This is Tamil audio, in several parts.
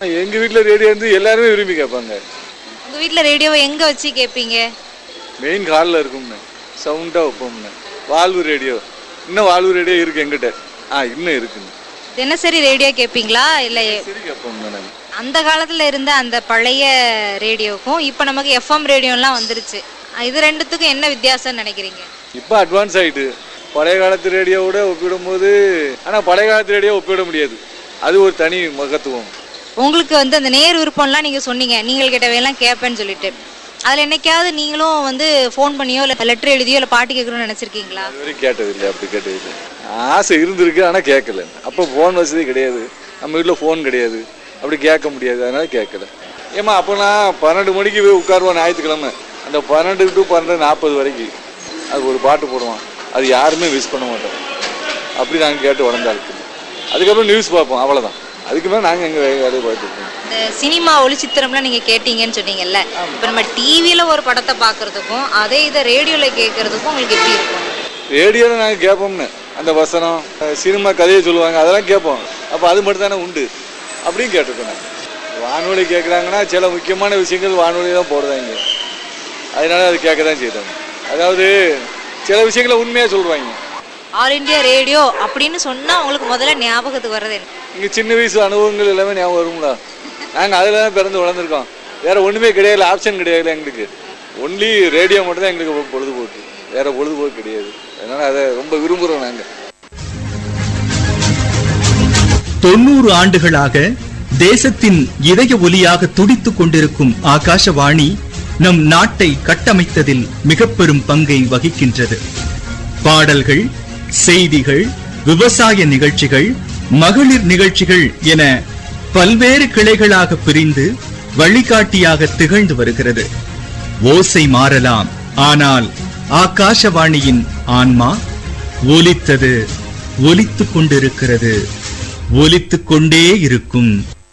எங்கள் வீட்டில் ரேடியோ வந்து எல்லாருமே விரும்பி கேட்பாங்க உங்க வீட்ல ரேடியோவை எங்க வச்சு கேட்பீங்க மெயின் ஹாலில் இருக்கும்னு சவுண்டாக வைப்போம்னு வாழ்வு ரேடியோ இன்னும் வாழ்வு ரேடியோ இருக்கு எங்கிட்ட ஆ இன்னும் இருக்குங்க தினசரி ரேடியோ கேட்பீங்களா இல்ல சரி கேட்போம்ண்ணே நாங்கள் அந்த காலத்துல இருந்த அந்த பழைய ரேடியோக்கும் இப்போ நமக்கு எஃப்எம் ரேடியோலாம் வந்துருச்சு இது ரெண்டுத்துக்கும் என்ன வித்தியாசம்னு நினைக்கிறீங்க இப்போ அட்வான்ஸ் ஆகிட்டு பழைய காலத்து ரேடியோவோட ஒப்பிடும்போது ஆனால் பழைய காலத்து ரேடியோ ஒப்பிட முடியாது அது ஒரு தனி மகத்துவம் உங்களுக்கு வந்து அந்த நேர் விருப்பம்லாம் நீங்க சொன்னீங்க நீங்கள் கேட்டவையெல்லாம் கேட்பேன்னு சொல்லிட்டு அதுல என்னைக்காவது நீங்களும் வந்து ஃபோன் பண்ணியோ இல்லை லெட்டர் எழுதியோ இல்லை பாட்டு கேட்கணும்னு நினைச்சிருக்கீங்களா அது வரைக்கும் கேட்டதில்லை அப்படி கேட்டதில்லை ஆசை இருந்திருக்கு ஆனால் கேட்கல அப்போ ஃபோன் வசதி கிடையாது நம்ம வீட்டில் ஃபோன் கிடையாது அப்படி கேட்க முடியாது அதனால கேட்கல ஏம்மா அப்போ நான் பன்னெண்டு மணிக்கு போய் உட்காருவோம் ஞாயிற்றுக்கிழமை அந்த பன்னெண்டு டு பன்னெண்டு நாற்பது வரைக்கும் அது ஒரு பாட்டு போடுவான் அது யாருமே மிஸ் பண்ண மாட்டோம் அப்படி நாங்கள் கேட்டு வளர்ந்தாளுக்கு அதுக்கப்புறம் நியூஸ் பார்ப்போம் அவ்வளோதான் அதுக்கு மேலே நாங்கள் எங்கள் வேலையை பார்த்துருக்கோம் இந்த சினிமா ஒளிச்சித்திரம்லாம் நீங்க கேட்டீங்கன்னு சொன்னீங்கல்ல இப்போ நம்ம டிவியில ஒரு படத்தை பார்க்கறதுக்கும் அதே இதை ரேடியோல கேட்கறதுக்கும் உங்களுக்கு எப்படி இருக்கும் ரேடியோவில் நாங்கள் கேட்போம்னு அந்த வசனம் அஹ் சினிமா கதையை சொல்லுவாங்க அதெல்லாம் கேட்போம் அப்போ அது மட்டும் தானே உண்டு அப்படியும் கேட்டிருக்கோம் நாங்கள் வானொலி கேட்குறாங்கன்னா சில முக்கியமான விஷயங்கள் வானொலி தான் போடுறாங்க அதனால அது கேட்க தான் செய்தாங்க அதாவது சில விஷயங்களை உண்மையாக சொல்கிறாங்க ஆல் இந்தியா ரேடியோ அப்படின்னு சொன்னா உங்களுக்கு முதல்ல ஞாபகத்துக்கு வர்றது என்ன இங்கே சின்ன வயசு அனுபவங்கள் எல்லாமே ஞாபகம் வருங்களா நாங்கள் அதில் தான் பிறந்து வளர்ந்துருக்கோம் வேறு ஒன்றுமே கிடையாது ஆப்ஷன் கிடையாது எங்களுக்கு ஒன்லி ரேடியோ மட்டும் தான் எங்களுக்கு பொழுதுபோக்கு வேறு பொழுதுபோக்கு கிடையாது அதனால் அதை ரொம்ப விரும்புகிறோம் நாங்கள் தொண்ணூறு ஆண்டுகளாக தேசத்தின் இதய ஒலியாக துடித்துக் கொண்டிருக்கும் ஆகாஷவாணி நம் நாட்டை கட்டமைத்ததில் மிக பெரும் பங்கை வகிக்கின்றது பாடல்கள் செய்திகள் விவசாய நிகழ்ச்சிகள் மகளிர் நிகழ்ச்சிகள் என பல்வேறு கிளைகளாக பிரிந்து வழிகாட்டியாக திகழ்ந்து வருகிறது ஓசை மாறலாம் ஆனால் ஆகாஷவாணியின் ஆன்மா ஒலித்தது ஒலித்துக் கொண்டிருக்கிறது ஒலித்துக் கொண்டே இருக்கும்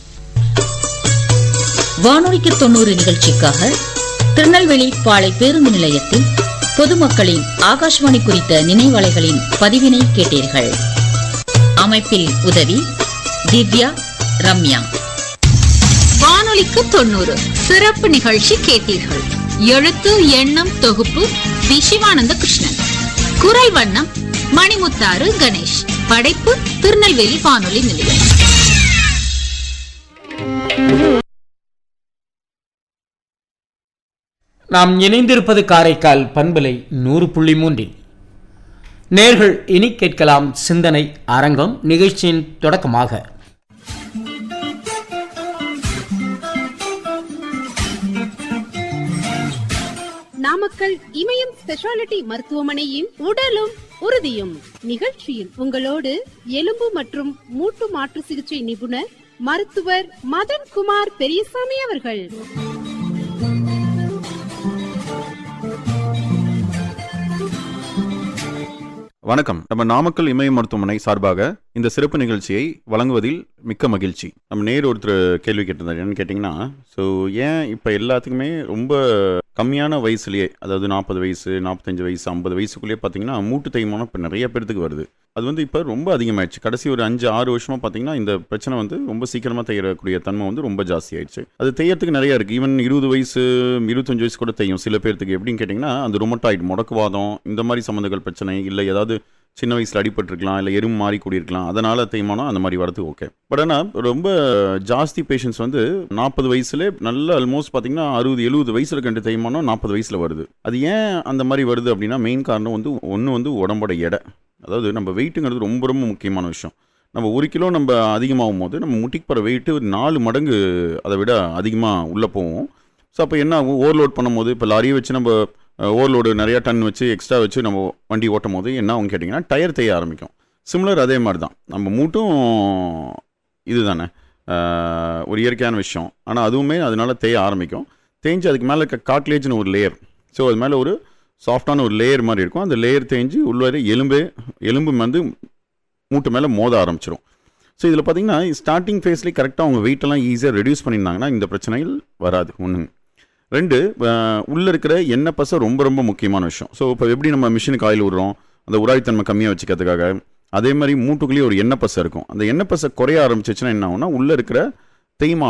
வானொலிக்கு தொண்ணூறு நிகழ்ச்சிக்காக திருநெல்வேலி பாளை பேருந்து நிலையத்தில் பொதுமக்களின் ஆகாஷ்வாணி குறித்த நினைவலைகளின் பதிவினை கேட்டீர்கள் அமைப்பில் உதவி திவ்யா ரம்யா வானொலிக்கு தொண்ணூறு சிறப்பு நிகழ்ச்சி கேட்டீர்கள் எழுத்து எண்ணம் தொகுப்பு வி சிவானந்த கிருஷ்ணன் குரல் வண்ணம் மணிமுத்தாறு கணேஷ் படைப்பு திருநெல்வேலி வானொலி நிலையம் நாம் இணைந்திருப்பது காரைக்கால் பண்பலை நூறு புள்ளி மூன்றில் நேர்கள் இனி கேட்கலாம் சிந்தனை அரங்கம் நிகழ்ச்சியின் தொடக்கமாக நாமக்கல் இமயம் ஸ்பெஷாலிட்டி மருத்துவமனையின் உடலும் உறுதியும் நிகழ்ச்சியில் உங்களோடு எலும்பு மற்றும் மூட்டு மாற்று சிகிச்சை நிபுணர் மருத்துவர் மதன் குமார் பெரியசாமி அவர்கள் வணக்கம் நம்ம நாமக்கல் இமய மருத்துவமனை சார்பாக இந்த சிறப்பு நிகழ்ச்சியை வழங்குவதில் மிக்க மகிழ்ச்சி நம்ம நேர் ஒருத்தர் கேள்வி கேட்டிருந்தார் என்னன்னு கேட்டிங்கன்னா ஸோ ஏன் இப்போ எல்லாத்துக்குமே ரொம்ப கம்மியான வயசுலயே அதாவது நாற்பது வயசு நாற்பத்தஞ்சு வயசு ஐம்பது வயசுக்குள்ளேயே பார்த்தீங்கன்னா மூட்டு தேய்மானம் இப்போ நிறைய பேர்த்துக்கு வருது அது வந்து இப்போ ரொம்ப அதிகமாயிடுச்சு கடைசி ஒரு அஞ்சு ஆறு வருஷமா பார்த்தீங்கன்னா இந்த பிரச்சனை வந்து ரொம்ப சீக்கிரமாக தேயக்கூடிய தன்மை வந்து ரொம்ப ஜாஸ்தி ஆயிடுச்சு அது தேயறதுக்கு நிறைய இருக்குது ஈவன் இருபது வயசு இருபத்தஞ்சு வயசு கூட தேயும் சில பேர்த்துக்கு எப்படின்னு கேட்டிங்கன்னா அந்த ரொமட்டாய்டு முடக்குவாதம் இந்த மாதிரி சம்மந்தங்கள் பிரச்சனை இல்லை ஏதாவது சின்ன வயசில் அடிபட்டிருக்கலாம் இல்லை எறும்பு மாறி கூடியிருக்கலாம் அதனால் தேய்மானம் அந்த மாதிரி வரது ஓகே பட் ஆனால் ரொம்ப ஜாஸ்தி பேஷண்ட்ஸ் வந்து நாற்பது வயசுல நல்ல ஆல்மோஸ்ட் பார்த்தீங்கன்னா அறுபது எழுபது வயசில் கண்டு தேய்மானம் நாற்பது வயசில் வருது அது ஏன் அந்த மாதிரி வருது அப்படின்னா மெயின் காரணம் வந்து ஒன்று வந்து உடம்போட எடை அதாவது நம்ம வெயிட்டுங்கிறது ரொம்ப ரொம்ப முக்கியமான விஷயம் நம்ம ஒரு கிலோ நம்ம அதிகமாகும் போது நம்ம முட்டிக்கு போகிற வெயிட்டு ஒரு நாலு மடங்கு அதை விட அதிகமாக உள்ளே போவோம் ஸோ அப்போ என்ன ஆகும் ஓவர்லோட் பண்ணும்போது இப்போ லாரியை வச்சு நம்ம ஓவர்லோடு நிறையா டன் வச்சு எக்ஸ்ட்ரா வச்சு நம்ம வண்டி ஓட்டும் போது என்ன ஆகும் கேட்டிங்கன்னா டயர் தேய ஆரம்பிக்கும் சிமிலர் அதே மாதிரி தான் நம்ம மூட்டும் இதுதானே ஆஹ், ஒரு இயற்கையான விஷயம் ஆனால் அதுவுமே அதனால தேய ஆரம்பிக்கும் தேஞ்சு அதுக்கு மேலே இருக்க காட்லேஜ்னு ஒரு லேயர் ஸோ அது மேலே ஒரு சாஃப்டான ஒரு லேயர் மாதிரி இருக்கும் அந்த லேயர் தேஞ்சு உள்ள எலும்பு எலும்பு வந்து மூட்டு மேலே மோத ஆரம்பிச்சிடும் ஸோ இதில் பார்த்தீங்கன்னா ஸ்டார்டிங் ஃபேஸ்லேயே கரெக்டாக அவங்க வெயிட்டெல்லாம் ஈஸியாக ரெடியூஸ் பண்ணியிருந்தாங்கன்னா இந்த பிரச்சனைகள் வராது ஒன்று ரெண்டு அஹ், உள்ள இருக்கிற எண்ணெய் பசை ரொம்ப ரொம்ப முக்கியமான விஷயம் ஸோ இப்போ எப்படி நம்ம மிஷினுக்கு ஆயில் விடுறோம் அந்த உராய்த்தன்மை கம்மியாக வச்சுக்கிறதுக்காக அதே மாதிரி மூட்டுக்குள்ளேயே ஒரு எண்ணெய் பசை இருக்கும் அந்த எண்ணெய் பசை குறைய ஆரம்பிச்சிச்சுன்னா என்ன ஆகும்னா உள்ள இருக்கிற தேய்மானம்